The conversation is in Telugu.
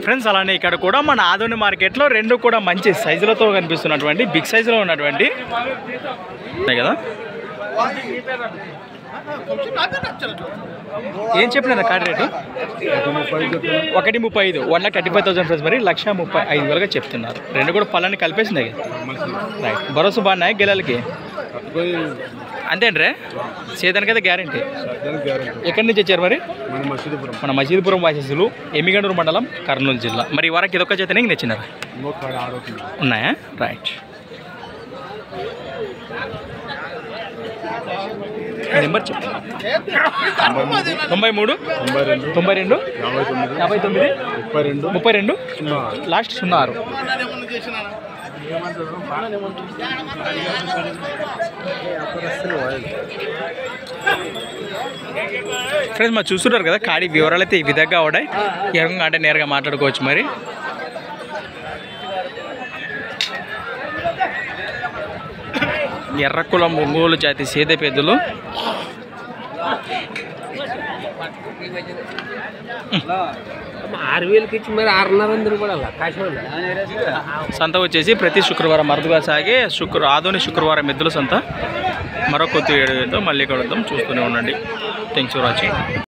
ఫ్రెండ్స్ అలానే ఇక్కడ కూడా మన ఆదోని మార్కెట్లో రెండు కూడా మంచి సైజులతో కనిపిస్తున్నటువంటి బిగ్ సైజులో ఉన్నటువంటి ఉన్నాయి కదా ఏం చెప్పినారు కార్డ్ రేటు ఒకటి ముప్పై ఐదు one lakh thirty five thousand friends మరి లక్ష ముప్పై ఐదు వేలుగా చెప్తున్నారు రెండు కూడా పళ్ళని కలిపేసినాయి రైట్ భరోసా బాగున్నాయి గెలలకి అంతేంట్రే సేదానికైతే గ్యారంటీ ఎక్కడి నుంచి వచ్చారు మరి మన మసీదుపురం మన మసీదుపురం వాసీసులు ఎమ్మిగండూరు మండలం కర్నూలు జిల్లా మరి ఈ వరకు ఇదొక్క చేతనే ఇంక తెచ్చినారు ఇంకో కాడ ఆడుతుంది ఉన్నాయా రైట్ నెంబర్ చెప్పు తొంభై మూడు తొంభై రెండు తొంభై రెండు యాభై తొమ్మిది యాభై తొమ్మిది ముప్పై రెండు ముప్పై రెండు సున్నా లాస్ట్ సున్నా ఆరు ఫ్రెండ్స్ మరి చూస్తున్నారు కదా కాడి వివరాలు అయితే ఈ విధంగా ఉన్నాయి ఎరంగా అంటే నేరుగా మాట్లాడుకోవచ్చు మరి ఎర్రకులం ఒంగోలు జాతి సేద పెద్దలు ఆరు వేలకి ఇచ్చి మరి ఆరున్నర వందలు కూడా కాశ్మీర్ సంత వచ్చేసి ప్రతి శుక్రవారం అరుదుగా సాగే శుక్ర ఆధునిక శుక్రవారం ఎద్దుల సంత మరో కొత్త ఏడుతో మళ్ళీ కలుద్దాం చూస్తూనే ఉండండి థ్యాంక్స్ ఫర్ వాచింగ్